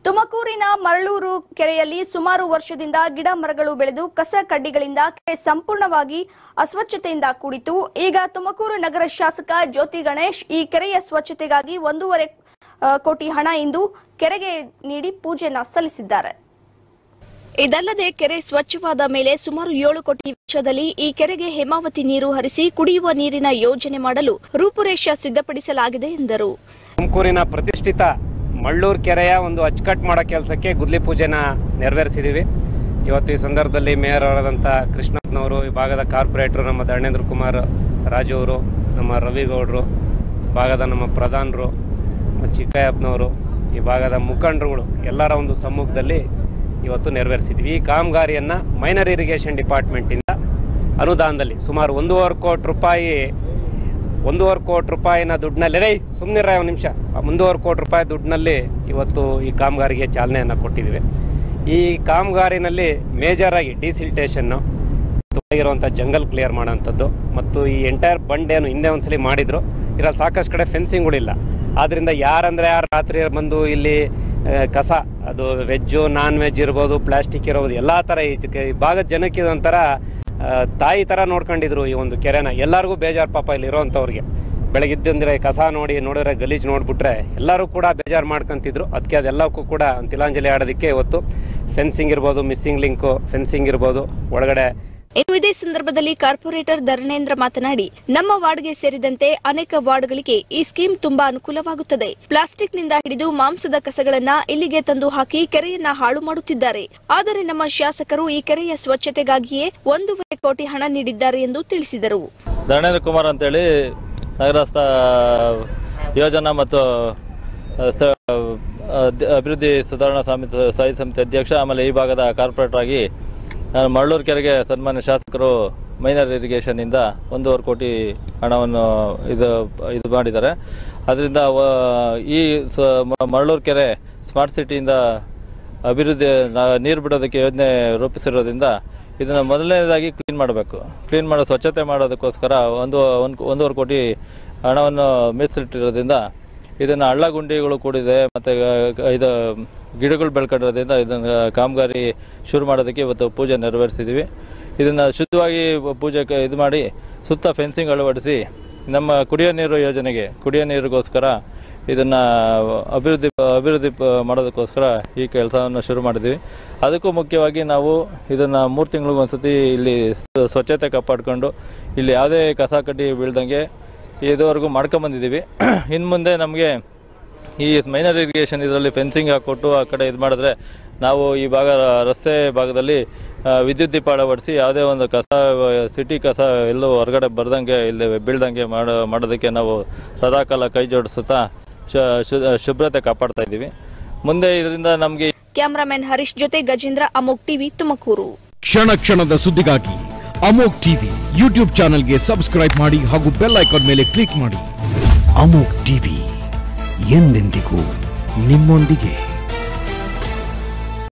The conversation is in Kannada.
ತುಮಕೂರಿನ ಮರಳೂರು ಕೆರೆಯಲ್ಲಿ ಸುಮಾರು ವರ್ಷದಿಂದ ಗಿಡ ಮರಗಳು ಬೆಳೆದು ಕಸ ಕಡ್ಡಿಗಳಿಂದ ಕೆರೆ ಸಂಪೂರ್ಣವಾಗಿ ಅಸ್ವಚ್ಛತೆಯಿಂದ ಕೂಡಿತು ಈಗ ತುಮಕೂರು ನಗರ ಶಾಸಕ ಜ್ಯೋತಿ ಗಣೇಶ್ ಈ ಕೆರೆಯ ಸ್ವಚ್ಛತೆಗಾಗಿ ಒಂದೂವರೆ ಆ, ಕೋಟಿ ಹಣ ಇಂದು ಕೆರೆಗೆ ನೀಡಿ ಪೂಜೆಯನ್ನ ಸಲ್ಲಿಸಿದ್ದಾರೆ ಇದಲ್ಲದೆ ಕೆರೆ ಸ್ವಚ್ಛವಾದ ಮೇಲೆ ಸುಮಾರು ಏಳು ಕೋಟಿ ವೆಚ್ಚದಲ್ಲಿ ಈ ಕೆರೆಗೆ ಹೇಮಾವತಿ ನೀರು ಹರಿಸಿ ಕುಡಿಯುವ ನೀರಿನ ಯೋಜನೆ ಮಾಡಲು ರೂಪುರೇಷ ಸಿದ್ಧಪಡಿಸಲಾಗಿದೆ ಎಂದರು ತುಮಕೂರಿನ ಪ್ರತಿಷ್ಠಿತ ಮಳ್ಳೂರು ಕೆರೆಯ ಒಂದು ಅಚ್ಚುಕಟ್ಟು ಮಾಡೋ ಕೆಲಸಕ್ಕೆ ಗುದ್ಲಿ ಪೂಜೆನ ನೆರವೇರಿಸಿದ್ದೀವಿ ಇವತ್ತು ಈ ಸಂದರ್ಭದಲ್ಲಿ ಮೇಯರ್ ಅವರಾದಂಥ ಕೃಷ್ಣಪ್ಪನವರು ಈ ಭಾಗದ ಕಾರ್ಪೊರೇಟ್ರು ನಮ್ಮ ಧರ್ಮೇಂದ್ರ ಕುಮಾರ್ ರಾಜು ಅವರು ನಮ್ಮ ರವಿಗೌಡರು ಭಾಗದ ನಮ್ಮ ಪ್ರಧಾನರು ನಮ್ಮ ಚಿಕ್ಕಯ್ಯಪ್ಪನವರು ಈ ಭಾಗದ ಮುಖಂಡರುಗಳು ಎಲ್ಲರ ಒಂದು ಸಮ್ಮುಖದಲ್ಲಿ ಇವತ್ತು ನೆರವೇರಿಸಿದ್ವಿ ಈ ಕಾಮಗಾರಿಯನ್ನು ಮೈನರ್ ಇರಿಗೇಷನ್ ಡಿಪಾರ್ಟ್ಮೆಂಟಿಂದ ಅನುದಾನದಲ್ಲಿ ಸುಮಾರು ಒಂದೂವರೆ ಕೋಟಿ ರೂಪಾಯಿ ಒಂದೂವರೆ ಕೋಟಿ ರೂಪಾಯಿನ ದುಡ್ಡಿನಲ್ಲಿ ರೈ ಸುಮ್ಮನಿರ ಒಂದು ನಿಮಿಷ ಒಂದೂವರೆ ಕೋಟಿ ರೂಪಾಯಿ ದುಡ್ಡಿನಲ್ಲಿ ಇವತ್ತು ಈ ಕಾಮಗಾರಿಗೆ ಚಾಲನೆಯನ್ನು ಕೊಟ್ಟಿದ್ದೀವಿ ಈ ಕಾಮಗಾರಿನಲ್ಲಿ ಮೇಜರ್ ಆಗಿ ಡಿಸಿಲ್ಟೇಷನ್ನು ಇರುವಂಥ ಜಂಗಲ್ ಕ್ಲಿಯರ್ ಮಾಡೋಂಥದ್ದು ಮತ್ತು ಈ ಎಂಟೈರ್ ಬಂಡ್ ಏನು ಹಿಂದೆ ಒಂದ್ಸಲಿ ಮಾಡಿದ್ರು ಇದ್ರಲ್ಲಿ ಸಾಕಷ್ಟು ಕಡೆ ಫೆನ್ಸಿಂಗ್ಗಳಿಲ್ಲ ಆದ್ದರಿಂದ ಯಾರಂದ್ರೆ ಯಾರು ರಾತ್ರಿ ಬಂದು ಇಲ್ಲಿ ಆ, ಕಸ ಅದು ವೆಜ್ಜು ನಾನ್ ವೆಜ್ ಇರ್ಬೋದು ಪ್ಲಾಸ್ಟಿಕ್ ಇರ್ಬೋದು ಎಲ್ಲ ಥರ ಈ ಚಿಕ್ಕ- ಈ ಭಾಗದ ಜನಕ್ಕೆ ಇದೊಂಥರ ಆ, ತಾಯಿ ಥರ ನೋಡ್ಕೊಂಡಿದ್ರು ಈ ಒಂದು ಕೆರೆನ ಎಲ್ಲರಿಗೂ ಬೇಜಾರು ಪಾಪ ಇಲ್ಲಿ ಇರೋವಂಥವ್ರಿಗೆ ಬೆಳಗಿದ್ದಂದ್ರೆ ಕಸ ನೋಡಿ ನೋಡಿದ್ರೆ ಗಲೀಜು ನೋಡ್ಬಿಟ್ರೆ ಎಲ್ಲರೂ ಕೂಡ ಬೇಜಾರು ಮಾಡ್ಕೊಂತಿದ್ರು ಅದಕ್ಕೆ ಅದೆಲ್ಲಕ್ಕೂ ಕೂಡ ಒಂದು ತಿಲಾಂಜಲಿ ಆಡೋದಕ್ಕೆ ಇವತ್ತು ಫೆನ್ಸಿಂಗ್ ಇರ್ಬೋದು ಮಿಸ್ಸಿಂಗ್ ಲಿಂಕು ಫೆನ್ಸಿಂಗ್ ಇರ್ಬೋದು ಒಳಗಡೆ ಇನ್ನು ಇದೇ ಸಂದರ್ಭದಲ್ಲಿ ಕಾರ್ಪೊರೇಟರ್ ಧರ್ಮೇಂದ್ರ ಮಾತನಾಡಿ ನಮ್ಮ ವಾರ್ಡ್ಗೆ ಸೇರಿದಂತೆ ಅನೇಕ ವಾರ್ಡ್ಗಳಿಗೆ ಈ ಸ್ಕೀಮ್ ತುಂಬಾ ಅನುಕೂಲವಾಗುತ್ತದೆ ಪ್ಲಾಸ್ಟಿಕ್ನಿಂದ ಹಿಡಿದು ಮಾಂಸದ ಕಸಗಳನ್ನ ಇಲ್ಲಿಗೆ ತಂದು ಹಾಕಿ ಕೆರೆಯನ್ನ ಹಾಳು ಮಾಡುತ್ತಿದ್ದಾರೆ ಆದರೆ ನಮ್ಮ ಶಾಸಕರು ಈ ಕೆರೆಯ ಸ್ವಚ್ಛತೆಗಾಗಿಯೇ ಒಂದೂವರೆ ಕೋಟಿ ಹಣ ನೀಡಿದ್ದಾರೆ ಎಂದು ತಿಳಿಸಿದರು ಧರ್ಮೇಂದ್ರ ಕುಮಾರ್ ಅಂತೇಳಿ ನಗರಸ್ಥ ಯೋಜನಾ ಮತ್ತು ಆ, ಸ ಅದ್- ಅಭಿವೃದ್ಧಿ ಸುಧಾರಣಾ ಸಮಿತಿ ಸ್ಥಾಯಿ ಸಮಿತಿ ಅಧ್ಯಕ್ಷ ಆಮೇಲೆ ಈ ಭಾಗದ ಕಾರ್ಪೊರೇಟರ್ ಆಗಿ ನಾನು ಮರಳೂರು ಕೆರೆಗೆ ಸನ್ಮಾನ್ಯ ಶಾಸಕರು ಮೈನರ್ ಇರಿಗೇಷನ್ನಿಂದ ಒಂದೂವರೆ ಕೋಟಿ ಹಣವನ್ನು ಇದು ಇದು ಮಾಡಿದ್ದಾರೆ ಅದರಿಂದ ಈ ಸ ಮ- ಮರಳೂರು ಕೆರೆ ಸ್ಮಾರ್ಟ್ ಸಿಟಿಯಿಂದ ಅಭಿವೃದ್ಧಿ ನಾ- ನೀರು ಬಿಡೋದಕ್ಕೆ ಯೋಜನೆ ರೂಪಿಸಿರೋದ್ರಿಂದ ಇದನ್ನು ಮೊದಲನೇದಾಗಿ ಕ್ಲೀನ್ ಮಾಡಬೇಕು ಕ್ಲೀನ್ ಮಾಡೋ ಸ್ವಚ್ಛತೆ ಮಾಡೋದಕ್ಕೋಸ್ಕರ ಒಂದು ಒಂದು ಒಂದೂವರೆ ಕೋಟಿ ಹಣವನ್ನು ಮೀಸಲಿಟ್ಟಿರೋದ್ರಿಂದ ಇದನ್ನು ಹಳ್ಳ ಗುಂಡಿಗಳು ಕೂಡಿದೆ ಮತ್ತು ಇದು ಗಿಡಗಳು ಬೆಳ್ಕೊಂಡಿರೋದ್ರಿಂದ ಇದನ್ನು ಕಾಮಗಾರಿ ಶುರು ಮಾಡೋದಕ್ಕೆ ಇವತ್ತು ಪೂಜೆ ನೆರವೇರಿಸಿದ್ದೀವಿ ಇದನ್ನು ಶುದ್ಧವಾಗಿ ಪೂಜೆ ಕ- ಇದು ಮಾಡಿ ಸುತ್ತ ಫೆನ್ಸಿಂಗ್ ಅಳವಡಿಸಿ ನಮ್ಮ ಕುಡಿಯೋ ನೀರು ಯೋಜನೆಗೆ ಕುಡಿಯೋ ನೀರಿಗೋಸ್ಕರ ಇದನ್ನು ಅಭಿವೃದ್ಧಿ ಅಭಿವೃದ್ಧಿ ಪ- ಮಾಡೋದಕ್ಕೋಸ್ಕರ ಈ ಕೆಲಸವನ್ನು ಶುರು ಮಾಡಿದ್ವಿ ಅದಕ್ಕೂ ಮುಖ್ಯವಾಗಿ ನಾವು ಇದನ್ನು ಮೂರು ತಿಂಗಳಿಗೊಂದ್ಸತಿ ಇಲ್ಲಿ ಸ್ವ- ಸ್ವಚ್ಛತೆ ಕಾಪಾಡಿಕೊಂಡು ಇಲ್ಲಿ ಯಾವುದೇ ಕಸ ಕಡ್ಡಿ ಬೀಳ್ದಂಗೆ ಇದುವರೆಗೂ ಮಾಡ್ಕೊಂಬಂದಿದ್ದೀವಿ ಇನ್ನು ಮುಂದೆ ನಮಗೆ ಈ ಮೈನರ್ ಇರಿಗೇಷನ್ ಇದರಲ್ಲಿ ಫೆನ್ಸಿಂಗ್ ಹಾಕ್ಕೊಟ್ಟು ಆ ಕಡೆ ಇದು ಮಾಡಿದ್ರೆ ನಾವು ಈ ಭಾಗ ರಸ್ತೆ ಭಾಗದಲ್ಲಿ ಆ, ವಿದ್ಯುತ್ ದೀಪ ಅಳವಡಿಸಿ ಯಾವುದೇ ಒಂದು ಕಸ ಸಿಟಿ ಕಸ ಎಲ್ಲೂ ಹೊರಗಡೆ ಬರ್ದಂಗೆ ಇಲ್ಲಿ ಬೀಳ್ದಂಗೆ ಮಾಡೋ ಮಾಡೋದಕ್ಕೆ ನಾವು ಸದಾಕಾಲ ಕೈ ಜೋಡಿಸುತ್ತಾ ಶು- ಶು- ಶುಭ್ರತೆ ಕಾಪಾಡ್ತಾ ಇದ್ದೀವಿ ಮುಂದೆ ಇದರಿಂದ ನಮಗೆ ಕ್ಯಾಮರಾಮನ್ ಹರೀಶ್ ಜೊತೆ ಗಜೇಂದ್ರ ಅಮೋಕ್ ಟಿವಿ ತುಮಕೂರು ಕ್ಷಣ ಕ್ಷಣದ ಸುದ್ದಿಗಾಗಿ ಅಮೋಕ್ ಟಿವಿ ಯೂಟ್ಯೂಬ್ ಚಾನೆಲ್ಗೆ ಸಬ್ಸ್ಕ್ರೈಬ್ ಮಾಡಿ ಹಾಗೂ ಬೆಲ್ ಐಕಾನ್ ಮೇಲೆ ಕ್ಲಿಕ್ ಮಾಡಿ ಅಮೋಕ್ ಟಿವಿ ಎಂದೆಂದಿಗೂ ನಿಮ್ಮೊಂದಿಗೆ